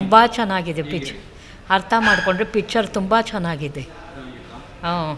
ತುಂಬ ಚೆನ್ನಾಗಿದೆ ಪಿಚ್ ಅರ್ಥ ಮಾಡಿಕೊಂಡ್ರೆ ಪಿಕ್ಚರ್ ತುಂಬ ಚೆನ್ನಾಗಿದೆ ಹಾಂ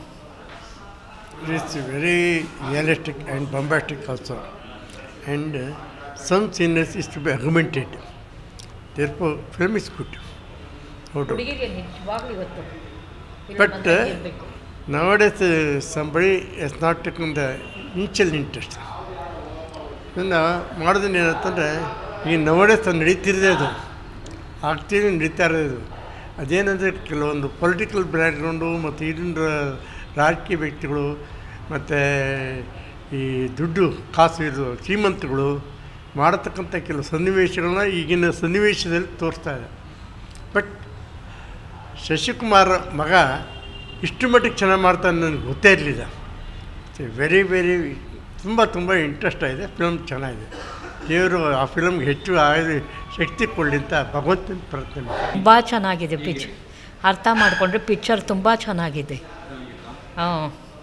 It's very realistic and bombastic also. And uh, some scenes is to be augmented. Therefore, film is good. No doubt. ಹುಡುಗಿರಿಗೆ ನಿಜವಾಗ್ಲೂ ಇವತ್ತು But uh, nowadays uh, somebody has not taken the initial interest. ಇದನ್ನು ಮಾಡೋದನ್ನ ಏನಂತಂದರೆ ಈಗ nowadays ನಡೀತಿರೋದೇ ಅದು ಆಗ್ತಿದೆ ನಡೀತಾ ಇರೋದು ಅದೇನಂದರೆ ಕೆಲವೊಂದು ಪೊಲಿಟಿಕಲ್ ಬ್ಯಾಕ್ಗ್ರೌಂಡು ಮತ್ತು ಈಗಿನ ರಾಜಕೀಯ ವ್ಯಕ್ತಿಗಳು ಮತ್ತು ಈ ದುಡ್ಡು ಕಾಸು ಇದು ಶ್ರೀಮಂತಗಳು ಮಾಡತಕ್ಕಂಥ ಕೆಲವು ಸನ್ನಿವೇಶಗಳನ್ನ ಈಗಿನ ಸನ್ನಿವೇಶದಲ್ಲಿ ತೋರಿಸ್ತಾ ಇದೆ ಬಟ್ ಶಶಿಕುಮಾರ್ ಮಗ ಇಷ್ಟು ಮಟ್ಟಿಗೆ ಚೆನ್ನಾಗಿ ಮಾಡ್ತಾನೆ ನನಗೆ ಗೊತ್ತೇ ಇರಲಿಲ್ಲ ವೆರಿ ವೆರಿ ತುಂಬ ತುಂಬ ಇಂಟ್ರೆಸ್ಟ್ ಆಗಿದೆ ಫಿಲ್ಮ್ ಚೆನ್ನಾಗಿದೆ ದೇವರು ಆ ಫಿಲ್ಮ್ಗೆ ಹೆಚ್ಚು ಆಯುಧ ಶಕ್ತಿ ಕೊಡಲಿ ಅಂತ ಭಗವಂತನ ಪ್ರಾರ್ಥನೆ ಮಾಡ್ತೀನಿ. ತುಂಬ ಚೆನ್ನಾಗಿದೆ ಪಿಚ್ ಅರ್ಥ ಮಾಡಿಕೊಂಡ್ರೆ ಪಿಕ್ಚರ್ ತುಂಬ ಚೆನ್ನಾಗಿದೆ ಹಾಂ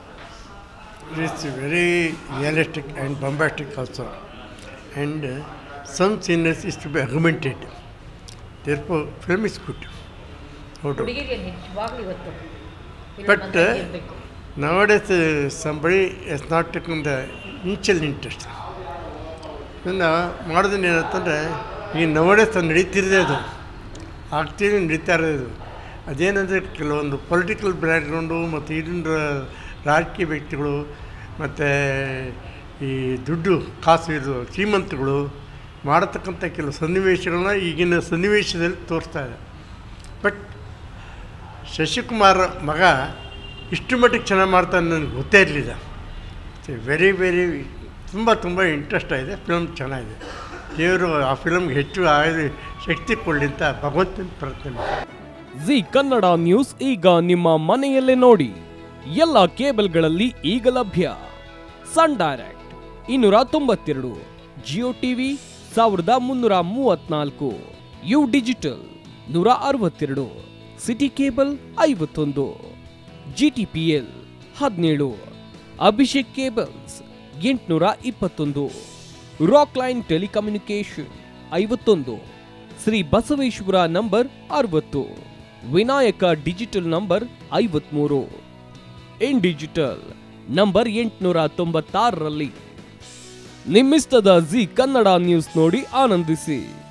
It's very realistic and bombastic also. And uh, some scenes is to be augmented. Therefore, film is good. No doubt. ಹುಡುಗಿರಿಗೆ ನಿಜವಾಗ್ಲೂ ಇವತ್ತು But uh, nowadays uh, somebody has not taken the initial interest. ಇದನ್ನು ಮಾಡೋದನ್ನ ಏನಂತಂದರೆ ಈಗ nowadays ನಡೀತಿರೋದೇ ಅದು ಆಗ್ತಿದೆ ನಡೀತಾ ಇರೋದು ಅದೇನಂದರೆ ಕೆಲವೊಂದು ಪೊಲಿಟಿಕಲ್ ಬ್ಯಾಕ್ಗ್ರೌಂಡು ಮತ್ತು ಈಗಿನ ರಾಜಕೀಯ ವ್ಯಕ್ತಿಗಳು ಮತ್ತು ಈ ದುಡ್ಡು ಕಾಸು ಇದು ಶ್ರೀಮಂತಗಳು ಮಾಡತಕ್ಕಂಥ ಕೆಲವು ಸನ್ನಿವೇಶಗಳನ್ನ ಈಗಿನ ಸನ್ನಿವೇಶದಲ್ಲಿ ತೋರಿಸ್ತಾ ಇದೆ ಬಟ್ ಶಶಿಕುಮಾರ್ ಮಗ ಇಷ್ಟು ಮಟ್ಟಿಗೆ ಚೆನ್ನಾಗಿ ಮಾಡ್ತಾನೆ ನನಗೆ ಗೊತ್ತೇ ಇರಲಿಲ್ಲ ವೆರಿ ವೆರಿ ತುಂಬ ತುಂಬ ಇಂಟ್ರೆಸ್ಟ್ ಆಗಿದೆ ಫಿಲ್ಮ್ ಚೆನ್ನಾಗಿದೆ ದೇವರು ಆ ಫಿಲ್ಮ್ಗೆ ಹೆಚ್ಚು ಆಯುಧ ಶಕ್ತಿ ಕೊಡಲಿ ಅಂತ ಭಗವಂತನ ಪ್ರಾರ್ಥನೆ ಮಾಡ್ತೀನಿ. ಜಿ ಕನ್ನಡ ನ್ಯೂಸ್ ಈಗ ನಿಮ್ಮ ಮನೆಯಲ್ಲೇ ನೋಡಿ ಎಲ್ಲ ಕೇಬಲ್ಗಳಲ್ಲಿ ಈಗ ಲಭ್ಯ ಸನ್ ಡೈರೆಕ್ಟ್ ಇನ್ನೂರ ತೊಂಬತ್ತೆರಡು ಜಿಯೋ ಟಿವಿ ಸಾವಿರದ ಮುನ್ನೂರ ಮೂವತ್ನಾಲ್ಕು ಯು ಡಿಜಿಟಲ್ ನೂರ ಅರವತ್ತೆರಡು ಸಿಟಿ ಕೇಬಲ್ ಐವತ್ತೊಂದು ಜಿಟಿಪಿಎಲ್ ಹದಿನೇಳು ಅಭಿಷೇಕ್ ಕೇಬಲ್ಸ್ ಎಂಟುನೂರ ಇಪ್ಪತ್ತೊಂದು ರಾಕ್ ಲೈನ್ ಟೆಲಿಕಮ್ಯುನಿಕೇಶನ್ ಐವತ್ತೊಂದು ಶ್ರೀ ಬಸವೇಶ್ವರ ನಂಬರ್ ಅರವತ್ತು ವಿನಾಯಕ ಡಿಜಿಟಲ್ ನಂಬರ್ ಐವತ್ಮೂರು ಇನ್ ಡಿಜಿಟಲ್ ನಂಬರ್ ಎಂಟುನೂರ ತೊಂಬತ್ತಾರರಲ್ಲಿ ನಿಮ್ಮಿಸ್ತದ ಜಿ ಕನ್ನಡ ನ್ಯೂಸ್ ನೋಡಿ ಆನಂದಿಸಿ